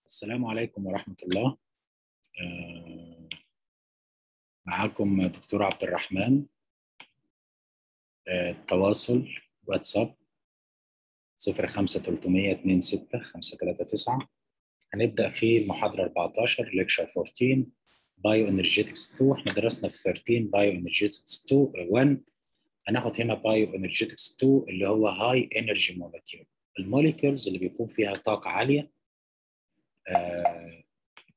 السلام عليكم ورحمة الله آه، معاكم دكتور عبد الرحمن آه، التواصل واتساب 05 300 26 539 هنبدأ في المحاضرة 14 ليكشر 14 بايو انرجيتكس 2 احنا درسنا في 13 بايو انرجيتكس 2 1 هناخد هنا بايو انرجيتكس 2 اللي هو هاي انرجي مولكيول الموليكيولز اللي بيكون فيها طاقة عالية آه،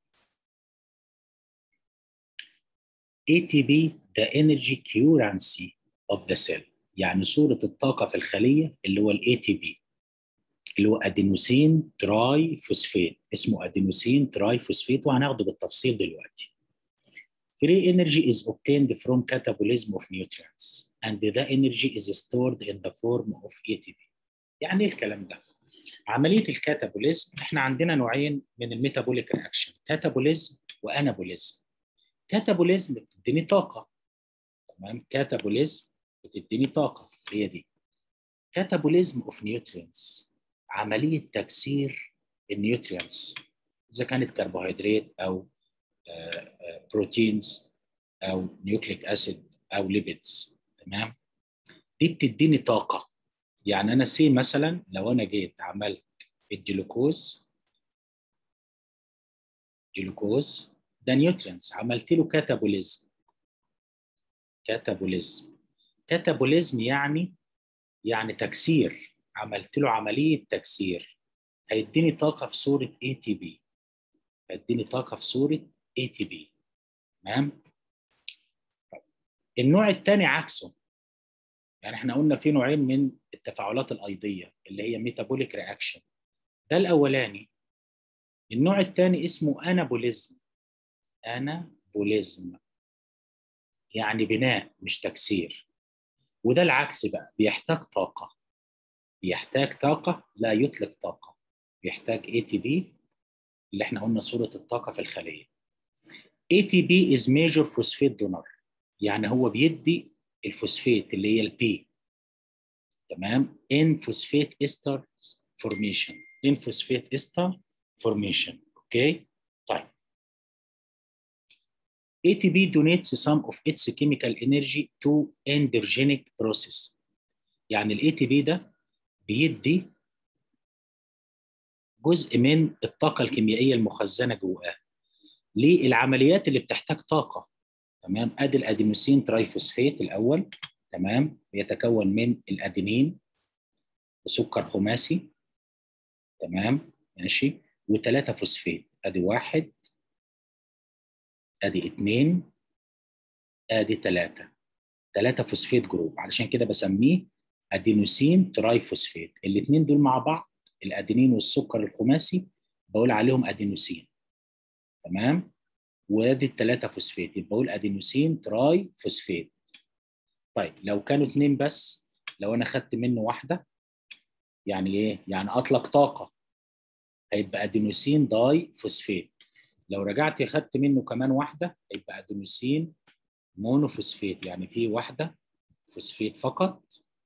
ATP the energy currency of the cell يعني صورة الطاقة في الخلية اللي هو ال ATP اللي هو ادينوسين تراي فوسفات اسمه ادينوسين تراي فوسفات وهناخده بالتفصيل دلوقتي. Free energy is obtained from catabolism of nutrients and the energy is stored in the form of ATP. يعني ايه الكلام ده؟ عمليه الكاتابوليزم احنا عندنا نوعين من الميتابوليك رياكشن كاتابوليزم وانابوليزم كاتابوليزم بتديني طاقه تمام كاتابوليزم بتديني طاقه هي دي كاتابوليزم اوف نيوترينتس عمليه تكسير النيوترينتس اذا كانت كربوهيدرات او بروتينز او نيوكليك اسيد او ليبيدز تمام دي بتديني طاقه يعني انا سي مثلا لو انا جيت عملت الجلوكوز جلوكوز ده نيوترينز عملت له كاتابوليزم كاتابوليزم كاتابوليزم يعني يعني تكسير عملت له عمليه تكسير هيديني طاقه في صوره اي تي بي هيديني طاقه في صوره اي تي بي تمام النوع الثاني عكسه يعني احنا قلنا في نوعين من التفاعلات الايضيه اللي هي ميتابوليك رياكشن ده الاولاني النوع الثاني اسمه انابوليزم انابوليزم يعني بناء مش تكسير وده العكس بقى بيحتاج طاقه بيحتاج طاقه لا يطلق طاقه بيحتاج اي تي بي اللي احنا قلنا صوره الطاقه في الخليه اي تي بي از ميجور فوسفيت دونر يعني هو بيدي الفوسفات اللي هي البي تمام ان فوسفات استر فورميشن ان فوسفات استر فورميشن اوكي طيب ATP donates some of its chemical energy to endergenic process يعني ال ATP ده بيدي جزء من الطاقة الكيميائية المخزنة جواه للعمليات اللي بتحتاج طاقة تمام ادي الادينوسين ترايفوسفات الاول تمام بيتكون من الادينين وسكر خماسي تمام ماشي وثلاثه فوسفات ادي واحد ادي اثنين ادي ثلاثه ثلاثه فوسفات جروب علشان كده بسميه ادينوسين ترايفوسفات الاثنين دول مع بعض الادينين والسكر الخماسي بقول عليهم ادينوسين تمام وادي الثلاثه فوسفات يبقى اقول ادينوسين تراي فوسفات طيب لو كانوا اثنين بس لو انا خدت منه واحده يعني ايه يعني اطلق طاقه هيبقى ادينوسين داي فوسفات لو رجعت خدت منه كمان واحده هيبقى ادينوسين مونوفوسفات يعني في واحده فوسفات فقط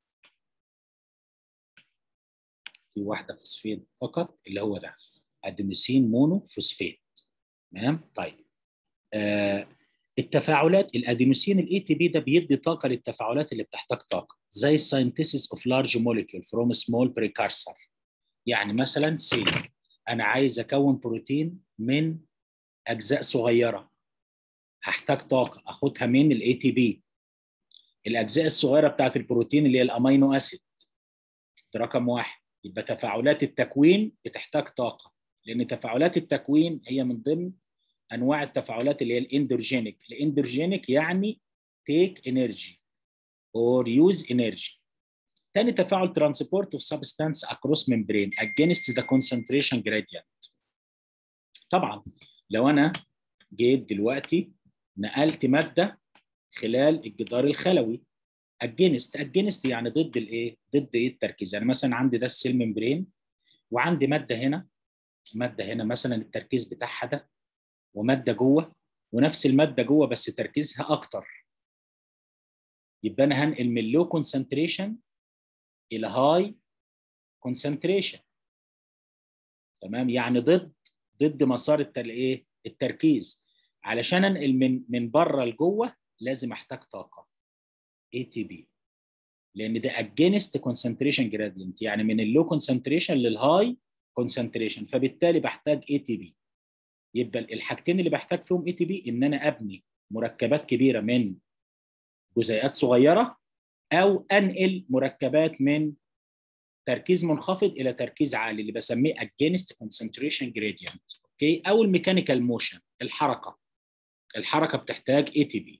في واحده فوسفات فقط اللي هو ده ادينوسين مونوفوسفات تمام طيب آه التفاعلات الادينوسين الاي تي بي ده بيدي طاقه للتفاعلات اللي بتحتاج طاقه زي الساينتيسيس اوف لارج موليكيول فروم سمول بريكارسر يعني مثلا سي انا عايز اكون بروتين من اجزاء صغيره هحتاج طاقه اخدها من الاي تي بي الاجزاء الصغيره بتاعت البروتين اللي هي الامينو اسيد ده رقم واحد يبقى تفاعلات التكوين بتحتاج طاقه لان تفاعلات التكوين هي من ضمن انواع التفاعلات اللي هي الاندرجينيك الاندرجينيك يعني تيك انرجي اور يوز انرجي تاني تفاعل ترانسبورت اوف سبستانس اكروس ممبرين اجينست ذا كونسنتريشن جراديانت طبعا لو انا جيت دلوقتي نقلت ماده خلال الجدار الخلوي اجينست اجينست يعني ضد الايه ضد ايه التركيز يعني مثلا عندي ده السيل ممبرين وعندي ماده هنا ماده هنا مثلا التركيز بتاعها ده وماده جوه ونفس الماده جوه بس تركيزها اكتر يبقى انا هنقل من لو كونسنتريشن الى هاي كونسنتريشن تمام يعني ضد ضد مسار التر... ايه التركيز علشان انقل من من بره لجوه لازم احتاج طاقه اي تي بي لان ده اجينست كونسنتريشن جرادينت يعني من اللو كونسنتريشن للهاي كونسنتريشن فبالتالي بحتاج اي تي بي يبقى الحاجتين اللي بحتاج فيهم اي تي بي ان انا ابني مركبات كبيره من جزيئات صغيره او انقل مركبات من تركيز منخفض الى تركيز عالي اللي بسميه against concentration gradient اوكي او الميكانيكال موشن الحركه الحركه بتحتاج اي تي بي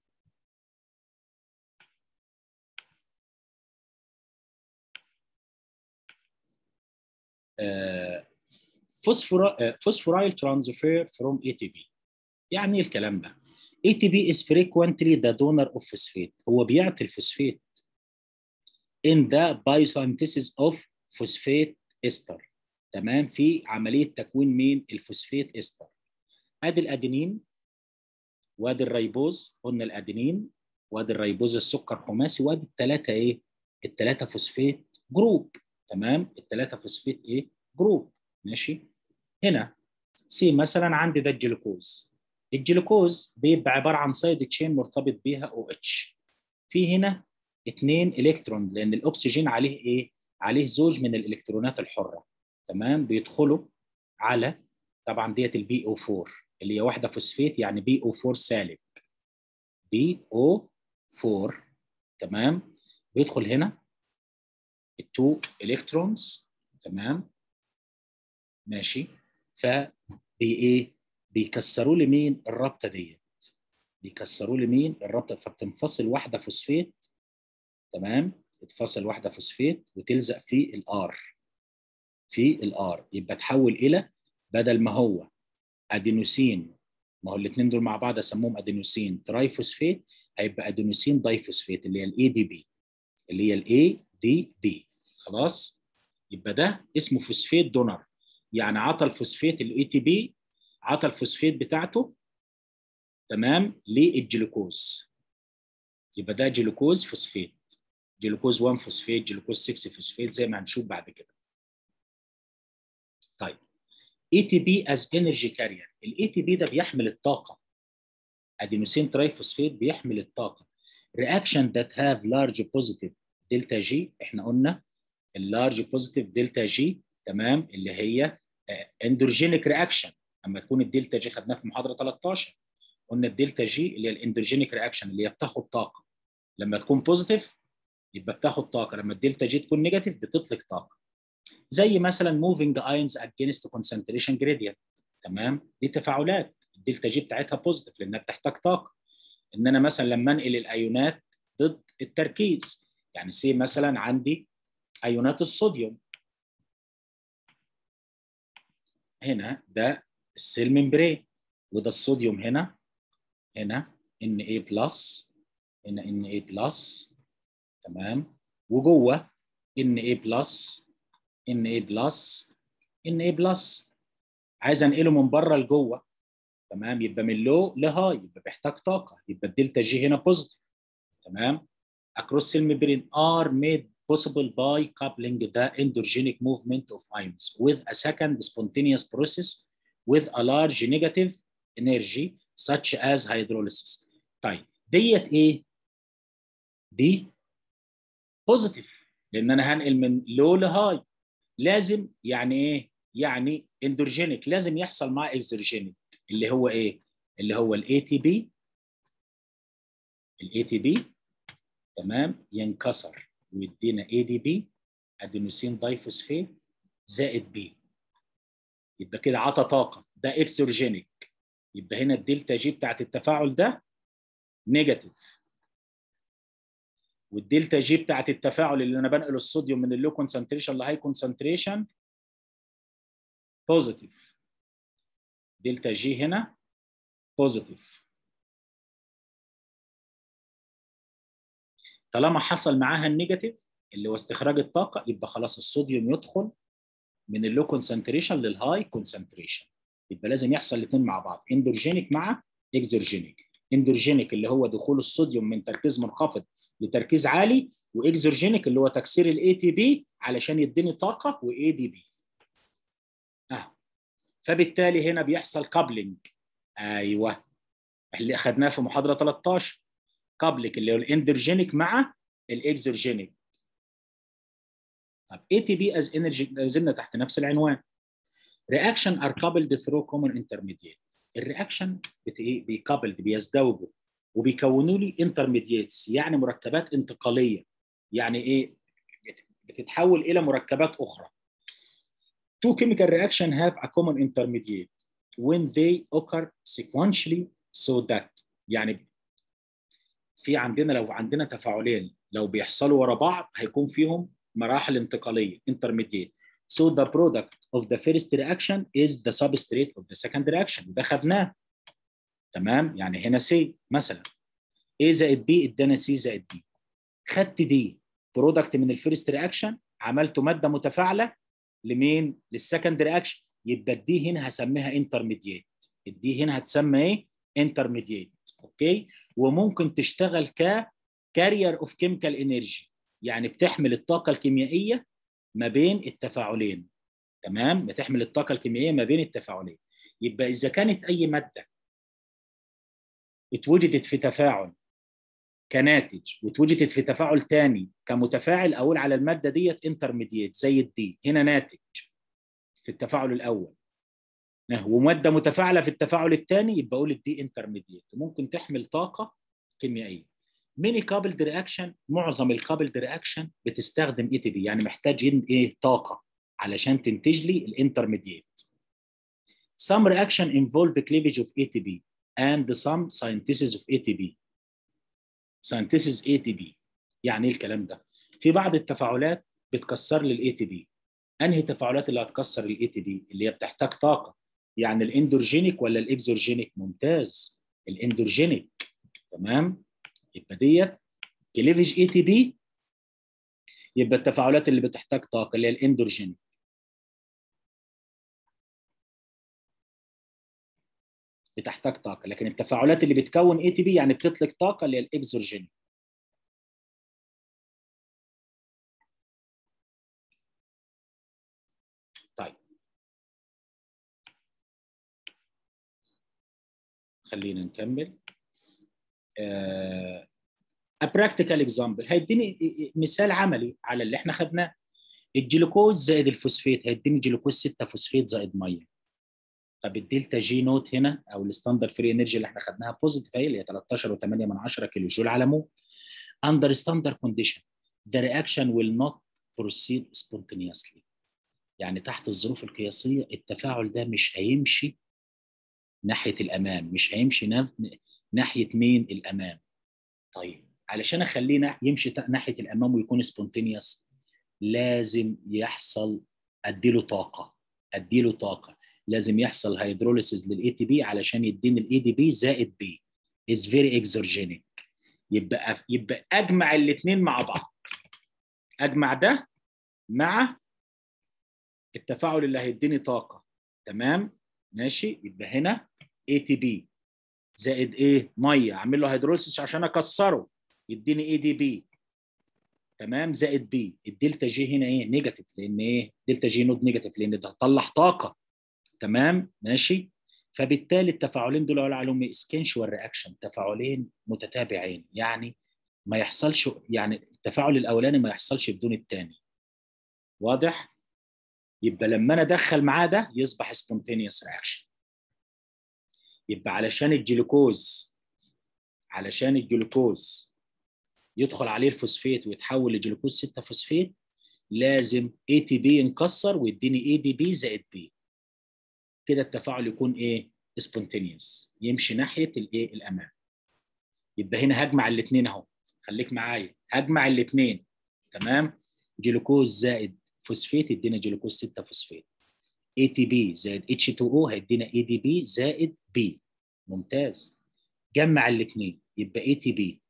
فوسفورايل ترانسفير فروم اي تي بي يعني ايه الكلام ده ATP is frequently the donor of phosphate هو بيعطي الفوسفات in the biosynthesis of phosphate ester تمام في عمليه تكوين مين الفوسفات استر ادي الادينين وادي الريبوز قلنا الادينين وادي الريبوز السكر خماسي وادي الثلاثه ايه الثلاثه فوسفات جروب تمام الثلاثه فوسفات ايه جروب ماشي هنا سي مثلا عندي ده الجلوكوز الجلوكوز بيبقى عباره عن سايد تشين مرتبط بيها او اتش في هنا اثنين الكترون لان الاكسجين عليه ايه عليه زوج من الالكترونات الحره تمام بيدخلوا على طبعا ديت البي او 4 اللي هي واحده فوسفيت يعني بي او 4 سالب بي او 4 تمام بيدخل هنا التو الكترونز تمام ماشي ف بي ايه بيكسروا لي مين الرابطه ديت بيكسروا لي مين الرابطه فبتنفصل واحده فوسفيت تمام تتفصل واحده فوسفيت وتلزق في الار في الار يبقى تحول الى بدل ما هو ادينوسين ما هو الاثنين دول مع بعض اسموهم ادينوسين تراي فوسفيت هيبقى ادينوسين داي فوسفيت اللي هي الاي دي بي اللي هي الاي دي بي خلاص يبقى ده اسمه فوسفيت دونر يعني عطى الفوسفيت الاي تي بي عطى الفوسفيت بتاعته تمام للجلوكوز يبقى ده جلوكوز فوسفيت جلوكوز 1 فوسفيت جلوكوز 6 فوسفيت زي ما هنشوف بعد كده طيب اي تي بي از انرجي كارير الاي تي بي ده بيحمل الطاقه ادينوسين ترايفوسفيت بيحمل الطاقه رياكشن ذات هاف لارج بوزيتيف دلتا جي احنا قلنا اللارج بوزيتيف دلتا جي تمام اللي هي اندروجينيك رياكشن اما تكون الدلتا جي خدناها في محاضره 13 قلنا الدلتا جي اللي هي الاندروجينيك رياكشن اللي هي بتاخد طاقه لما تكون بوزيتيف يبقى بتاخد طاقه لما الدلتا جي تكون نيجاتيف بتطلق طاقه زي مثلا موفينج ايونز اجينست كونسنتريشن جريدينت تمام دي تفاعلات الدلتا جي بتاعتها بوزيتيف لانها بتحتاج طاقه ان انا مثلا لما انقل الايونات ضد التركيز يعني سي مثلا عندي ايونات الصوديوم هنا ده السيل ممبرين وده الصوديوم هنا هنا ان اي بلس هنا ان اي بلس تمام وجوه ان اي بلس ان اي بلس ان اي بلس عايز انقله من بره لجوه تمام يبقى من لو لهاي يبقى بيحتاج طاقه يبقى الدلتا جي هنا بوزيتيف تمام across cell membrane are made possible by coupling the endogenic movement of ions with a second spontaneous process with a large negative energy such as hydrolysis. طيب ديت ايه؟ دي بوزيتيف لان انا هنقل من لو لهاي لازم يعني ايه؟ يعني اندروجينيك لازم يحصل مع اكزوجينيك اللي هو ايه؟ اللي هو الاي تي بي الاي تي بي تمام ينكسر ويدينا اي دي بي ادينوسين دايفوسفيت زائد بي يبقى كده عطى طاقه ده اكسورجينيك يبقى هنا الدلتا جي بتاعت التفاعل ده نيجاتيف والدلتا جي بتاعت التفاعل اللي انا بنقل الصوديوم من اللو كونسنتريشن لهاي كونسنتريشن بوزيتيف دلتا جي هنا بوزيتيف طالما حصل معاها النيجاتيف اللي هو استخراج الطاقه يبقى خلاص الصوديوم يدخل من اللو كونسنتريشن للهاي كونسنتريشن يبقى لازم يحصل الاثنين مع بعض اندروجينيك مع اكزوجينيك اندروجينيك اللي هو دخول الصوديوم من تركيز منخفض لتركيز عالي واكزوجينيك اللي هو تكسير الاي تي بي علشان يديني طاقه واي دي بي اه فبالتالي هنا بيحصل كابلنج ايوه اللي اخذناه في محاضره 13 كابلنج اللي هو الاندرجينيك مع الاكزرجينيك طب اي تي بي از انرجي زلنا تحت نفس العنوان رياكشن ار كابلد ثرو كومن انترميديت الرياكشن بيكابلد بيزدوجوا وبيكونوا لي انترميديتس يعني مركبات انتقاليه يعني ايه بتتحول الى مركبات اخرى two chemical reaction have a common intermediate when they occur sequentially so that يعني في عندنا لو عندنا تفاعلين لو بيحصلوا ورا بعض هيكون فيهم مراحل انتقاليه intermediate so the product of the first reaction is the substrate of the second reaction ده خدناه تمام يعني هنا سي مثلا A زائد B ادانا C زائد D خدت دي برودكت من الفيرست رياكشن عملته ماده متفاعله لمين؟ للسكند رياكشن يبقى الدي هنا هسميها انترميديت الدي هنا هتسمى ايه؟ انترميديت اوكي وممكن تشتغل ك كارير اوف كيميكال انرجي يعني بتحمل الطاقه الكيميائيه ما بين التفاعلين تمام بتحمل الطاقه الكيميائيه ما بين التفاعلين يبقى اذا كانت اي ماده اتوجدت في تفاعل كناتج واتوجدت في تفاعل تاني كمتفاعل اقول على الماده ديت انترميديت زي الدي هنا ناتج في التفاعل الاول وماده متفاعله في التفاعل الثاني يبقى اقول الدي انترميديت ممكن تحمل طاقه كيميائيه ميني كابلد رياكشن معظم الكابلد رياكشن بتستخدم اي تي بي يعني محتاج ايه طاقه علشان تنتج لي الانترميديت some reaction involve cleavage of ATP and some synthesis of ATP synthesis ATP يعني ايه الكلام ده في بعض التفاعلات بتكسر لي الاي تي بي انهي تفاعلات اللي هتكسر الاي تي بي اللي هي بتحتاج طاقه يعني الاندورجينيك ولا الاكزورجينيك ممتاز الاندورجينيك تمام يبقى ديت كليفج اي تي بي يبقى التفاعلات اللي بتحتاج طاقه اللي هي الاندورجينيك بتحتاج طاقه لكن التفاعلات اللي بتكون اي تي بي يعني بتطلق طاقه اللي هي الاكزورجينيك طيب خلينا نكمل uh, a practical example هيديني مثال عملي على اللي احنا خدناه الجلوكوز زائد الفوسفات هيديني جلوكوز 6 فوسفات زائد ميه طب الدلتا جي نوت هنا او الستاندرد فري انرجي اللي احنا خدناها بوزيتيف اهي اللي هي 13.8 كيلو جول على مول under standard condition the reaction will not proceed spontaneously يعني تحت الظروف القياسيه التفاعل ده مش هيمشي ناحيه الامام مش هيمشي ناحيه مين الامام طيب علشان اخليه يمشي ناحيه الامام ويكون سبونتينيوس لازم يحصل اديله طاقه اديله طاقه لازم يحصل هيدروليسيس للاي تي بي علشان يديني الاي دي بي زائد بي از فيري اكزرجينيك يبقى يبقى اجمع الاثنين مع بعض اجمع ده مع التفاعل اللي هيديني طاقه تمام ماشي يبقى هنا اي تي بي زائد ايه ميه اعمل له هيدروليسيس عشان اكسره يديني اي دي بي تمام زائد بي الدلتا جي هنا ايه نيجاتيف لان ايه دلتا جي نود نيجاتيف لان ده طلع طاقه تمام ماشي فبالتالي التفاعلين دول قالوا عليهم سكينشوال رياكشن تفاعلين متتابعين يعني ما يحصلش يعني التفاعل الاولاني ما يحصلش بدون الثاني واضح يبقى لما انا ادخل معاه ده يصبح سبونتينيوس رياكشن يبقى علشان الجلوكوز علشان الجلوكوز يدخل عليه الفوسفات ويتحول لجلوكوز 6 فوسفات لازم اي تي بي ينكسر ويديني اي دي بي زائد بي كده التفاعل يكون ايه سبونتينيوس يمشي ناحيه الايه الامام يبقى هنا هجمع الاثنين اهو خليك معايا هجمع الاثنين تمام جلوكوز زائد فوسفات يدينا جلوكوز 6 فوسفات اي تي بي زائد اتش 2 او هيدينا اي دي بي زائد بي ممتاز جمع الاثنين يبقى اي تي بي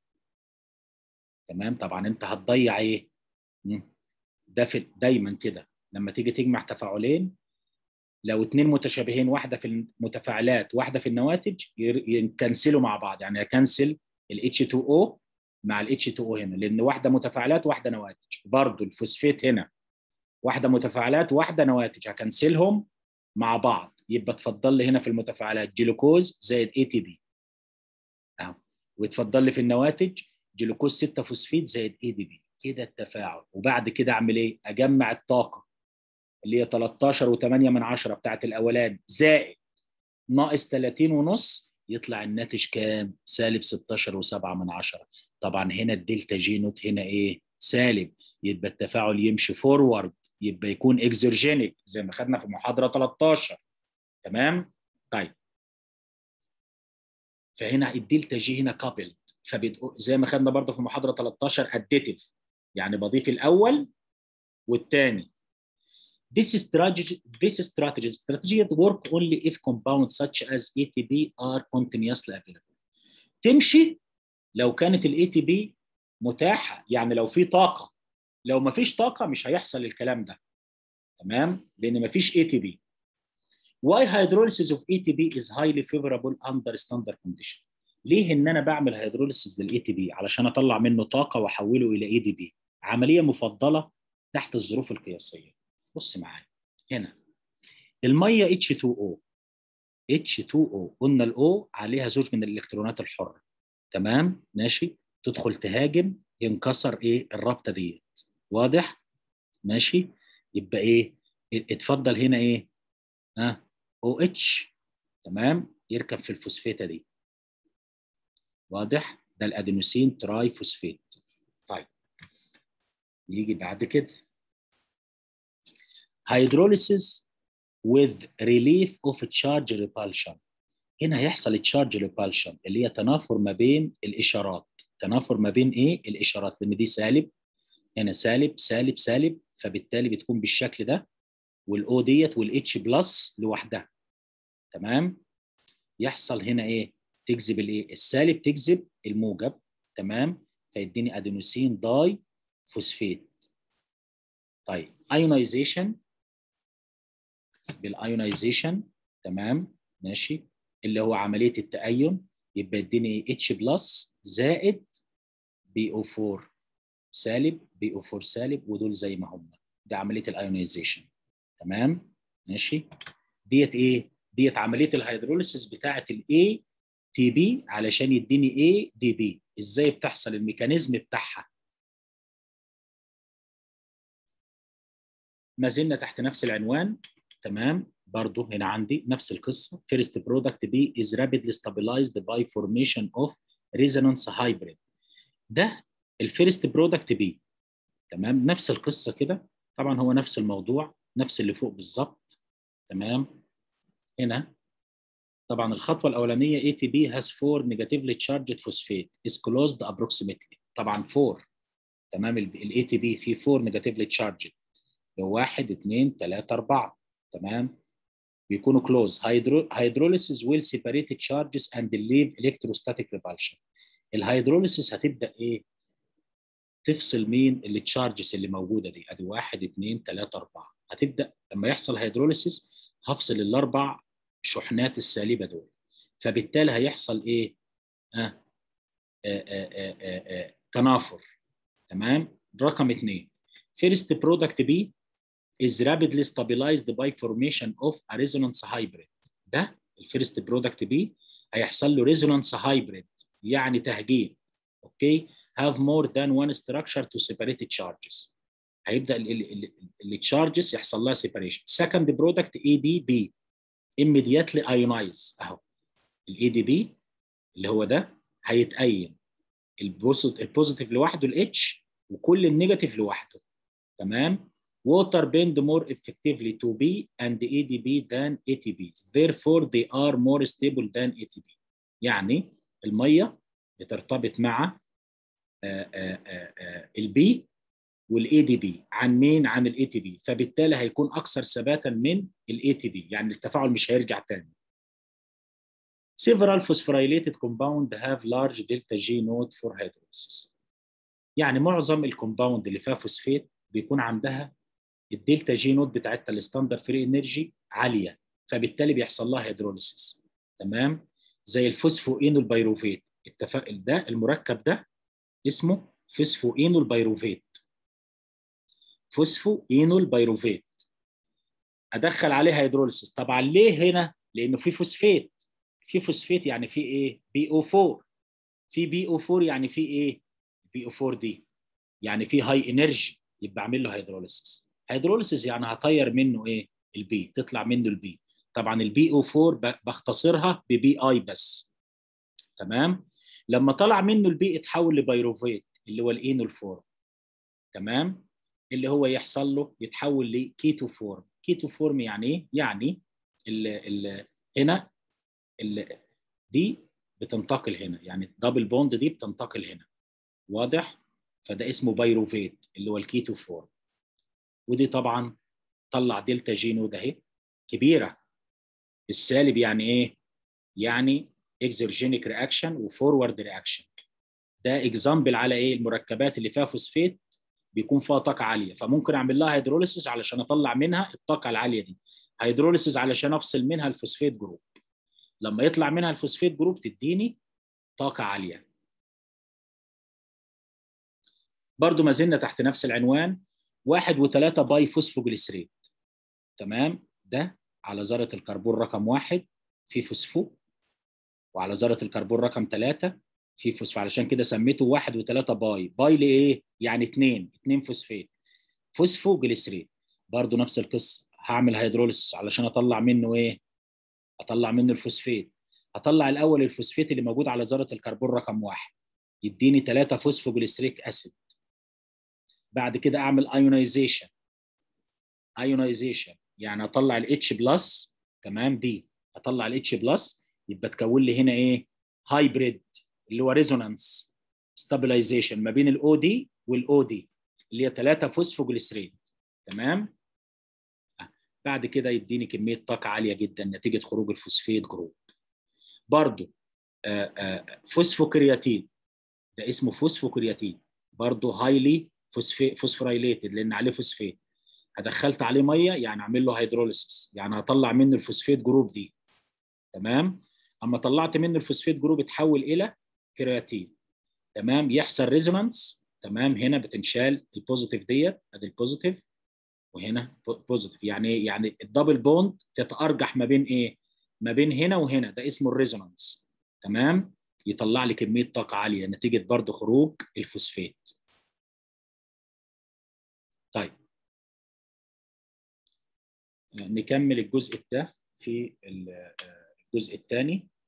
تمام طبعا انت هتضيع ايه ده في دايما كده لما تيجي تجمع تفاعلين لو اثنين متشابهين واحده في المتفاعلات واحده في النواتج ينكنسلوا مع بعض يعني اكنسل ال H2O مع ال H2O هنا لان واحده متفاعلات واحده نواتج برضو الفوسفات هنا واحده متفاعلات واحده نواتج هكنسلهم مع بعض يبقى اتفضل لي هنا في المتفاعلات جلوكوز زائد اي تي بي اهو ويتفضل لي في النواتج جلوكوز 6 فوسفيد زائد اي دي بي كده التفاعل وبعد كده اعمل ايه اجمع الطاقه اللي هي 13 و8 من 10 بتاعت الاولان زائد ناقص 30 ونص يطلع الناتج كام سالب 16 و7 من 10 طبعا هنا الدلتا جي نوت هنا ايه سالب يبقى التفاعل يمشي فورورد يبقى يكون اكزرجينيك زي ما خدنا في محاضره 13 تمام طيب فهنا الدلتا جي هنا كابلد فزي ما خدنا برضه في محاضره 13 اديتيف يعني بضيف الاول والثاني This strategy, this strategy, strategy work only if compounds such as ATP are continuously available. تمشي لو كانت ال ATP متاحه يعني لو في طاقه لو ما فيش طاقه مش هيحصل الكلام ده تمام لان ما فيش ATP. Why hydrolysis of ATP is highly favorable under standard condition؟ ليه ان انا بعمل هيدروليسيس للاي تي بي علشان اطلع منه طاقه واحوله الى اي دي بي عمليه مفضله تحت الظروف القياسيه بص معايا هنا الميه H2O H2O قلنا الاو عليها زوج من الالكترونات الحره تمام ماشي تدخل تهاجم ينكسر ايه الرابطه ديت واضح ماشي يبقى ايه اتفضل هنا ايه ها او اتش تمام يركب في الفوسفيته دي واضح ده الادينوسين تراي فوسفيت طيب يجي بعد كده hydrolysis with relief of charge repulsion هنا هيحصل تشارج ريبالشن اللي هي تنافر ما بين الاشارات تنافر ما بين ايه الاشارات لان دي سالب هنا سالب سالب سالب فبالتالي بتكون بالشكل ده والاو ديت والاتش بلس لوحدها تمام يحصل هنا ايه تجذب الايه السالب تجذب الموجب تمام فيديني ادينوسين داي فوسفيت طيب ايونايزيشن بالايونايزيشن تمام ماشي اللي هو عمليه التأين يبقى يديني اتش بلس زائد بي او 4 سالب بي او 4 سالب ودول زي ما هم دي عمليه الايونايزيشن تمام ماشي ديت ايه ديت عمليه الهيدروليسيس بتاعه الاي تي بي علشان يديني ايه دي بي ازاي بتحصل الميكانيزم بتاعها ما زلنا تحت نفس العنوان تمام برضو هنا عندي نفس القصه first product B is rapidly stabilized by formation of resonance hybrid ده الفيرست برودكت بي تمام نفس القصه كده طبعا هو نفس الموضوع نفس اللي فوق بالظبط تمام هنا طبعا الخطوه الاولانيه ATP has four negatively charged phosphate is closed approximately طبعا 4 تمام ال ATP فيه 4 negatively charged واحد اثنين ثلاثة أربعة تمام بيكونوا close hydrolysis will separate charges and leave electrostatic repulsion الهيدروليسيس هتبدا ايه تفصل مين اللي تشارجز اللي موجوده دي ادي واحد اثنين ثلاثة أربعة هتبدا لما يحصل هيدروليسيس هفصل الاربع شحنات السالبه دول فبالتالي هيحصل ايه؟ آه آه آه آه آه تنافر تمام رقم اثنين first product B is rapidly stabilized by formation of a resonance hybrid ده الفيرست برودكت بي هيحصل له resonance hybrid يعني تهجين اوكي have more than one structure to separate charges هيبدا التشارجز يحصل لها separation second product ADB immediately ionize اهو الاي دي بي اللي هو ده هيتأين البوزيتيف لوحده الاتش وكل النيجاتيف لوحده تمام water bend more effectively to B and ADP than ATPs. Therefore, they are more stable than ATP. يعني المية بترتبط مع البي والاي دي بي عن مين؟ عن الاي تي بي فبالتالي هيكون اكثر ثباتا من الاي تي بي يعني التفاعل مش هيرجع تاني. Several phosphorylated compounds have large delta G node for hydrolysis. يعني معظم الكومباوند اللي فيها فوسفيت بيكون عندها الدلتا جي نود بتاعتها الستاندرد فري انرجي عاليه فبالتالي بيحصل لها هيدروليسيس تمام زي الفوسفوينول بايروفيت التفاعل ده المركب ده اسمه فوسفوينول بايروفيت فوسفوينول بايروفيت ادخل عليه هيدروليسيس طبعا ليه هنا لانه في فوسفيت في فوسفيت يعني في ايه بي او 4 في بي او 4 يعني في ايه بي او 4 دي يعني في هاي انرجي يبقى اعمل له هيدروليسيس هيدروليسيس يعني هطير منه ايه البي تطلع منه البي طبعا البي او 4 بختصرها ببي اي بس تمام لما طلع منه البي اتحول لبيروفيت اللي هو الاينول فورم تمام اللي هو يحصل له يتحول لكيتو فورم كيتو فورم يعني ايه يعني ال ال هنا ال دي بتنتقل هنا يعني الدبل بوند دي بتنتقل هنا واضح فده اسمه بايروفيت اللي هو الكيتو فورم ودي طبعا طلع دلتا جي نود اهي كبيره السالب يعني ايه يعني اكزرجينيك رياكشن وفورورد رياكشن ده اكزامبل على ايه المركبات اللي فيها فوسفيت بيكون فيها طاقه عاليه فممكن اعمل لها هيدروليسيس علشان اطلع منها الطاقه العاليه دي هيدروليسيس علشان افصل منها الفوسفيت جروب لما يطلع منها الفوسفيت جروب تديني طاقه عاليه برضو ما زلنا تحت نفس العنوان واحد وثلاثة باي فوسفوجليسريت تمام ده على ذرة الكربون رقم واحد في فوسفو وعلى ذرة الكربون رقم ثلاثة في فوسفو علشان كده سميته واحد وثلاثة باي باي لإيه؟ يعني اثنين اثنين فوسفات فوسفو جليسريت برضو نفس القصة هعمل هيدروليس علشان أطلع منه إيه؟ أطلع منه الفوسفات هطلع الأول الفوسفات اللي موجود على ذرة الكربون رقم واحد يديني ثلاثة فوسفو جليسريك أسيد بعد كده أعمل ايونايزيشن ايونايزيشن يعني اطلع الاتش بلس تمام دي اطلع الاتش بلس يبقى تكون لي هنا ايه هايبريد اللي هو ريزونانس ستابلايزيشن ما بين الاو دي والاو دي اللي هي 3 فوسفوجليسريت تمام بعد كده يديني كميه طاقه عاليه جدا نتيجه خروج الفوسفيت جروب برضو فوسفوكرياتين ده اسمه فوسفوكرياتين برضو هايلي فوسفورايليتد لان عليه فوسفيت دخلت عليه ميه يعني اعمل له هيدروليسيس يعني هطلع منه الفوسفيت جروب دي تمام اما طلعت منه الفوسفيت جروب اتحول الى كرياتين تمام يحصل ريزونانس تمام هنا بتنشال البوزيتيف ديت ادي البوزيتيف وهنا بوزيتيف يعني يعني الدبل بوند تتارجح ما بين ايه ما بين هنا وهنا ده اسمه الريزونانس تمام يطلع لي كميه طاقه عاليه نتيجه برضه خروج الفوسفات طيب نكمل الجزء ده في الجزء الثاني